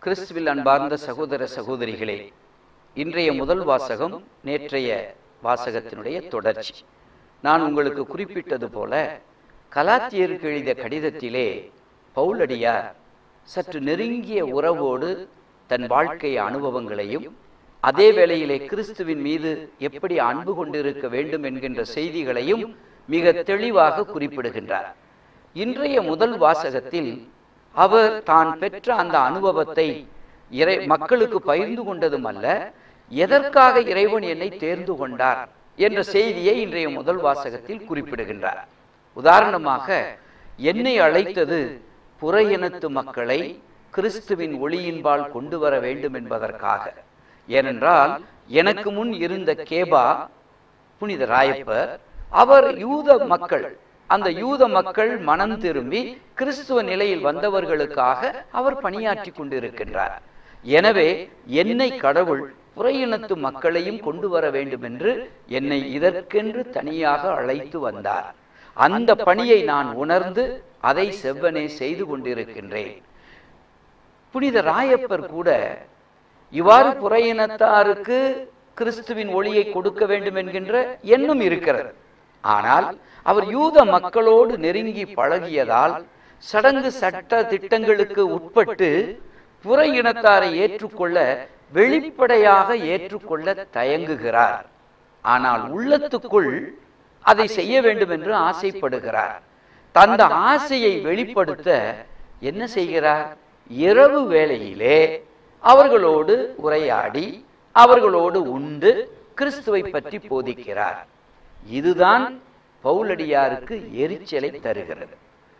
கிறிஸ்துவில் அன்பார்ந்த சகோதர சகோதரிகளே இன்றைய முதல் வாசகம் நேற்றைய வாசகத்தினுடைய தொடர்ச்சி நான் உங்களுக்கு குறிப்பிட்டது போல கலாத்தியருக்கு எழுதிய கடிதத்திலே பவுலடியார் சற்று நெருங்கிய உறவோடு தன் வாழ்க்கை அனுபவங்களையும் அதே வேளையிலே கிறிஸ்துவின் மீது எப்படி அன்பு கொண்டிருக்க வேண்டும் என்கின்ற செய்திகளையும் மிக தெளிவாக குறிப்பிடுகின்றார் இன்றைய முதல் வாசகத்தில் அவர் தான் பெற்ற அந்த அனுபவத்தை இறை மக்களுக்கு பகிர்ந்து கொண்டதும் அல்ல எதற்காக இறைவன் என்னை தேர்ந்து கொண்டார் என்ற செய்தியை இன்றைய முதல் வாசகத்தில் குறிப்பிடுகின்றார் உதாரணமாக என்னை அழைத்தது புற இனத்து மக்களை கிறிஸ்துவின் ஒளியின்பால் கொண்டு வர வேண்டும் என்பதற்காக ஏனென்றால் எனக்கு முன் இருந்த கேபா புனித ராயப்பர் அவர் யூத மக்கள் அந்த யூத மக்கள் மனம் திரும்பி கிறிஸ்துவ நிலையில் வந்தவர்களுக்காக அவர் பணியாற்றி கொண்டிருக்கின்றார் எனவே என்னை கடவுள் புற இனத்து மக்களையும் கொண்டு வர வேண்டும் என்று என்னை இதற்கென்று தனியாக அழைத்து வந்தார் அந்த பணியை நான் உணர்ந்து அதை செவ்வனே செய்து கொண்டிருக்கின்றேன் புனித ராயப்பர் கூட இவ்வாறு புற இனத்தாருக்கு கிறிஸ்துவின் ஒளியை கொடுக்க வேண்டும் என்கின்ற எண்ணம் இருக்கிறது ஆனால் அவர் யூத மக்களோடு நெருங்கி பழகியதால் சடங்கு சட்ட திட்டங்களுக்கு உட்பட்டு புற இனத்தாரை ஏற்றுக்கொள்ள வெளிப்படையாக ஏற்றுக்கொள்ள தயங்குகிறார் ஆனால் உள்ளத்துக்குள் அதை செய்ய வேண்டும் என்று ஆசைப்படுகிறார் தந்த ஆசையை வெளிப்படுத்த என்ன செய்கிறார் இரவு வேளையிலே அவர்களோடு உரையாடி அவர்களோடு உண்டு கிறிஸ்துவை பற்றி போதிக்கிறார் இதுதான் பவுலடியாருக்கு எரிச்சலை தருகிறது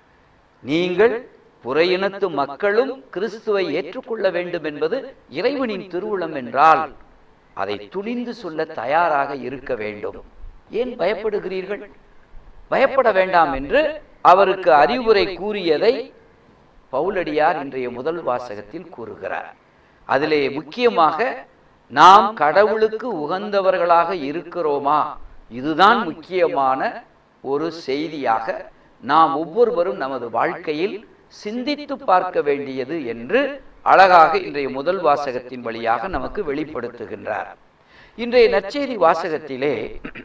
நீங்கள் புற இனத்து மக்களும் கிறிஸ்துவை ஏற்றுக்கொள்ள வேண்டும் என்பது இறைவனின் திருவுளம் என்றால் அதை துணிந்து சொல்ல தயாராக இருக்க வேண்டும் ஏன் பயப்படுகிறீர்கள் பயப்பட வேண்டாம் என்று அவருக்கு அறிவுரை கூறியதை பவுலடியார் இன்றைய முதல் வாசகத்தில் கூறுகிறார் அதிலே முக்கியமாக நாம் கடவுளுக்கு உகந்தவர்களாக இருக்கிறோமா இதுதான் முக்கியமான ஒரு செய்தியாக நாம் ஒவ்வொருவரும் நமது வாழ்க்கையில் சிந்தித்து பார்க்க வேண்டியது என்று அழகாக இன்றைய முதல் வாசகத்தின் வழியாக நமக்கு வெளிப்படுத்துகின்றார் இன்றைய நற்செய்தி வாசகத்திலே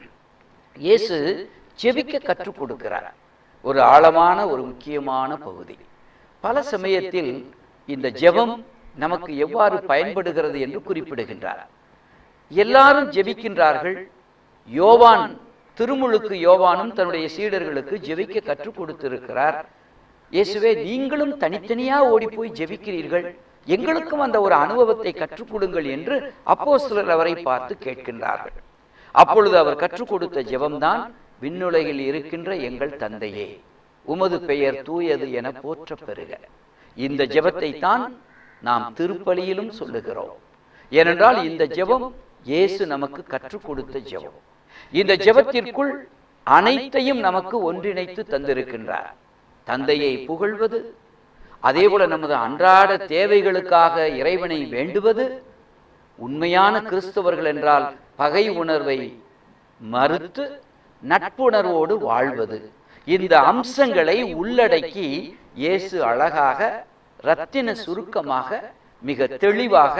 இயேசு ஜெபிக்க கற்றுக் கொடுக்கிறார் ஒரு ஆழமான ஒரு முக்கியமான பகுதி பல சமயத்தில் இந்த ஜெபம் நமக்கு எவ்வாறு பயன்படுகிறது என்று குறிப்பிடுகின்றார் எல்லாரும் ஜெபிக்கின்றார்கள் யோவான் திருமுழுக்கு யோவானும் தன்னுடைய சீடர்களுக்கு ஜெபிக்க கற்றுக் கொடுத்திருக்கிறார் இயேசுவே நீங்களும் தனித்தனியா ஓடி போய் ஜெபிக்கிறீர்கள் எங்களுக்கும் அந்த ஒரு அனுபவத்தை கற்றுக் கொடுங்கள் என்று அப்போ சிலர் அவரை பார்த்து கேட்கின்றார்கள் அப்பொழுது அவர் கற்றுக் கொடுத்த ஜெபம்தான் விண்ணுலகில் இருக்கின்ற எங்கள் தந்தையே உமது பெயர் தூயது என போற்ற பெறுக இந்த ஜெபத்தை தான் நாம் திருப்பலியிலும் சொல்லுகிறோம் ஏனென்றால் இந்த ஜெபம் இயேசு நமக்கு கற்றுக் கொடுத்த ஜெபம் இந்த ஜெபத்திற்குள் அனைத்தையும் நமக்கு ஒன்றிணைத்து தந்திருக்கின்றார் தந்தையை புகழ்வது அதேபோல நமது அன்றாட தேவைகளுக்காக இறைவனை வேண்டுவது உண்மையான கிறிஸ்தவர்கள் என்றால் பகை உணர்வை மறுத்து நட்புணர்வோடு வாழ்வது இந்த அம்சங்களை உள்ளடக்கி இயேசு அழகாக ரத்தின சுருக்கமாக மிக தெளிவாக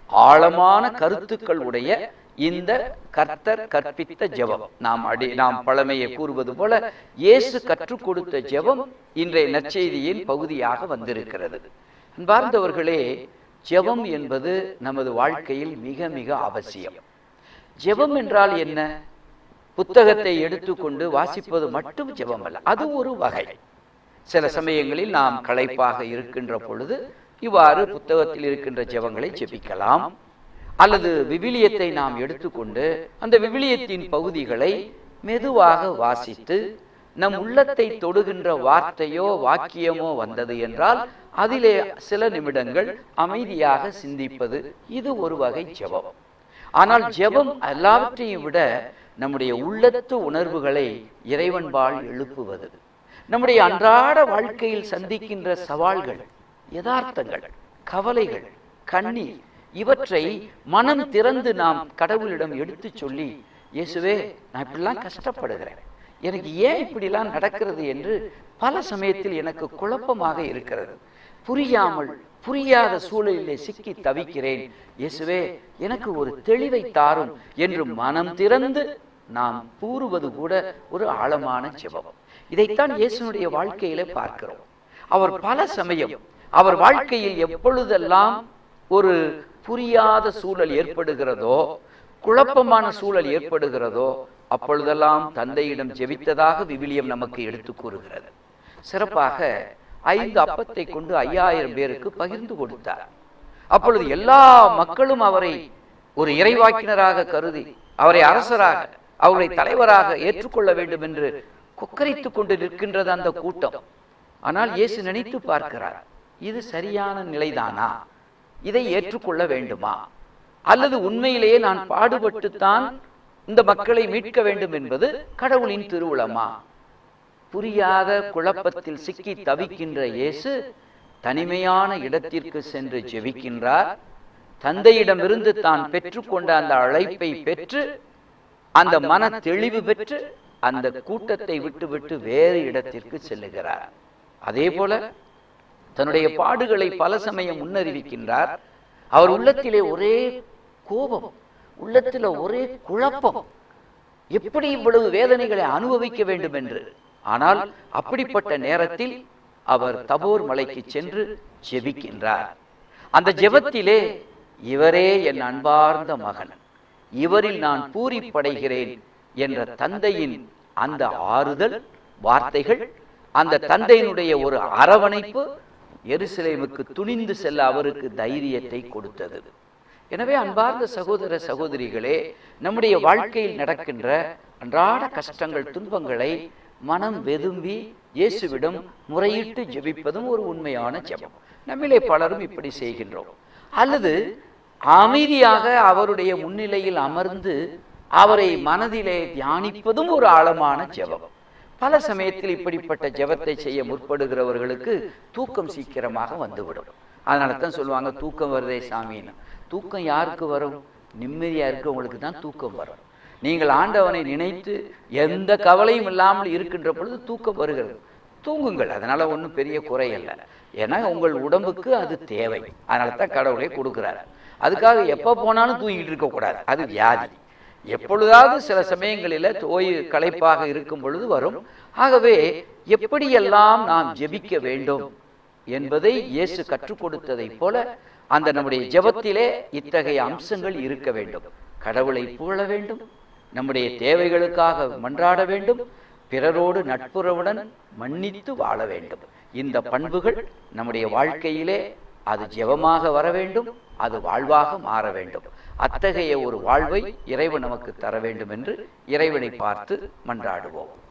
ஆழமான கருத்துக்கள் உடைய இந்த கர்த்தர் கற்பித்த ஜெபம் நாம் அடி நாம் பழமையை கூறுவது போல இயேசு கற்றுக் கொடுத்த ஜெபம் இன்றைய நற்செய்தியின் பகுதியாக வந்திருக்கிறது அன்பார்ந்தவர்களே ஜெபம் என்பது நமது வாழ்க்கையில் மிக மிக அவசியம் ஜெபம் என்றால் என்ன புத்தகத்தை எடுத்துக்கொண்டு வாசிப்பது மட்டும் ஜெபம் அல்ல அது ஒரு வகை சில சமயங்களில் நாம் களைப்பாக இருக்கின்ற பொழுது இவ்வாறு புத்தகத்தில் இருக்கின்ற ஜெபங்களை ஜெபிக்கலாம் அல்லது விவிலியத்தை நாம் எடுத்துக்கொண்டு அந்த விவிலியத்தின் பகுதிகளை மெதுவாக வாசித்து நம் உள்ளத்தை தொடுகின்ற வார்த்தையோ வாக்கியமோ வந்தது என்றால் அதிலே சில நிமிடங்கள் அமைதியாக சிந்திப்பது இது ஒரு வகை ஜெபம் ஆனால் ஜெபம் எல்லாவற்றையும் விட நம்முடைய உள்ளத்து உணர்வுகளை இறைவன்பால் எழுப்புவது நம்முடைய அன்றாட வாழ்க்கையில் சந்திக்கின்ற சவால்கள் யதார்த்தங்கள் கவலைகள் கண்ணீர் இவற்றை மனம் திறந்து நாம் கடவுளிடம் எடுத்துச் சொல்லி இயேசுவே நான் இப்படிலாம் கஷ்டப்படுகிறேன் எனக்கு ஏன் இப்படிலாம் நடக்கிறது என்று பல சமயத்தில் எனக்கு குழப்பமாக இருக்கிறது புரியாமல் புரியாத சூழலிலே சிக்கி தவிக்கிறேன் இயேசுவே எனக்கு ஒரு தெளிவை தாரும் என்று மனம் திறந்து நாம் கூறுவது கூட ஒரு ஆழமான ஜெபம் இதைத்தான் இயேசுனுடைய வாழ்க்கையிலே பார்க்கிறோம் அவர் பல சமயம் அவர் வாழ்க்கையில் எப்பொழுதெல்லாம் ஒரு புரியாத சூழல் ஏற்படுகிறதோ குழப்பமான சூழல் ஏற்படுகிறதோ அப்பொழுதெல்லாம் தந்தையிடம் ஜெபித்ததாக விவிலியம் நமக்கு எடுத்து கூறுகிறது சிறப்பாக ஐந்து அப்பத்தை கொண்டு ஐயாயிரம் பேருக்கு பகிர்ந்து கொடுத்தார் அப்பொழுது எல்லா மக்களும் அவரை ஒரு இறைவாக்கினராக கருதி அவரை அரசராக அவரை தலைவராக ஏற்றுக்கொள்ள வேண்டும் என்று கொக்கரித்துக் கொண்டு நிற்கின்றது அந்த கூட்டம் ஆனால் இயேசு நினைத்து பார்க்கிறார் இது சரியான நிலைதானா இதை ஏற்றுக்கொள்ள வேண்டுமா அல்லது உண்மையிலேயே நான் பாடுபட்டுத்தான் இந்த மக்களை மீட்க வேண்டும் என்பது கடவுளின் திருவுளமா புரியாத குழப்பத்தில் சிக்கி தவிக்கின்ற இயேசு தனிமையான இடத்திற்கு சென்று ஜெபிக்கின்றார் தந்தையிடமிருந்து தான் பெற்றுக்கொண்ட அந்த அழைப்பை பெற்று அந்த மன தெளிவு பெற்று அந்த கூட்டத்தை விட்டுவிட்டு வேறு இடத்திற்கு செல்லுகிறார் அதே போல தன்னுடைய பாடுகளை பல சமயம் முன்னறிவிக்கின்றார் அவர் உள்ளத்திலே ஒரே கோபம் உள்ளத்தில் ஒரே குழப்பம் எப்படி இவ்வளவு வேதனைகளை அனுபவிக்க வேண்டும் என்று ஆனால் அப்படிப்பட்ட நேரத்தில் அவர் தபோர் மலைக்கு சென்று ஜெபிக்கின்றார் அந்த ஜெபத்திலே இவரே என் அன்பார்ந்த மகன் இவரில் நான் பூரிப்படைகிறேன் என்ற தந்தையின் அந்த ஆறுதல் வார்த்தைகள் அந்த தந்தையினுடைய ஒரு அரவணைப்பு எருசலேமுக்கு துணிந்து செல்ல அவருக்கு தைரியத்தை கொடுத்தது எனவே அன்பார்ந்த சகோதர சகோதரிகளே நம்முடைய வாழ்க்கையில் நடக்கின்ற அன்றாட கஷ்டங்கள் துன்பங்களை மனம் வெதும்பி இயேசுவிடம் முறையிட்டு ஜெபிப்பதும் ஒரு உண்மையான ஜெபம் நம்மிலே பலரும் இப்படி செய்கின்றோம் அல்லது அமைதியாக அவருடைய முன்னிலையில் அமர்ந்து அவரை மனதிலே தியானிப்பதும் ஒரு ஆழமான ஜெபம் பல சமயத்தில் இப்படிப்பட்ட ஜெபத்தை செய்ய முற்படுகிறவர்களுக்கு தூக்கம் சீக்கிரமாக வந்துவிடும் அதனால தான் சொல்லுவாங்க தூக்கம் வருதே சாமின்னு தூக்கம் யாருக்கு வரும் நிம்மதியா இருக்கவங்களுக்கு தான் தூக்கம் வரும் நீங்கள் ஆண்டவனை நினைத்து எந்த கவலையும் இல்லாமல் இருக்கின்ற பொழுது தூக்கம் வருகிறது தூங்குங்கள் அதனால ஒன்றும் பெரிய குறை அல்ல ஏன்னா உங்கள் உடம்புக்கு அது தேவை அதனால தான் கடவுளே கொடுக்குறாரு அதுக்காக எப்போ போனாலும் தூங்கிட்டு இருக்கக்கூடாது அது வியாதி எப்பொழுதாவது சில சமயங்களில் தோய் களைப்பாக இருக்கும் பொழுது வரும் ஆகவே எப்படியெல்லாம் நாம் ஜெபிக்க வேண்டும் என்பதை இயேசு கற்றுக் கொடுத்ததைப் போல அந்த நம்முடைய ஜெபத்திலே இத்தகைய அம்சங்கள் இருக்க வேண்டும் கடவுளை புகழ வேண்டும் நம்முடைய தேவைகளுக்காக மன்றாட வேண்டும் பிறரோடு நட்புறவுடன் மன்னித்து வாழ வேண்டும் இந்த பண்புகள் நம்முடைய வாழ்க்கையிலே அது ஜெபமாக வர வேண்டும் அது வாழ்வாக மாற வேண்டும் அத்தகைய ஒரு வாழ்வை இறைவன் நமக்கு தர வேண்டும் என்று இறைவனை பார்த்து மன்றாடுவோம்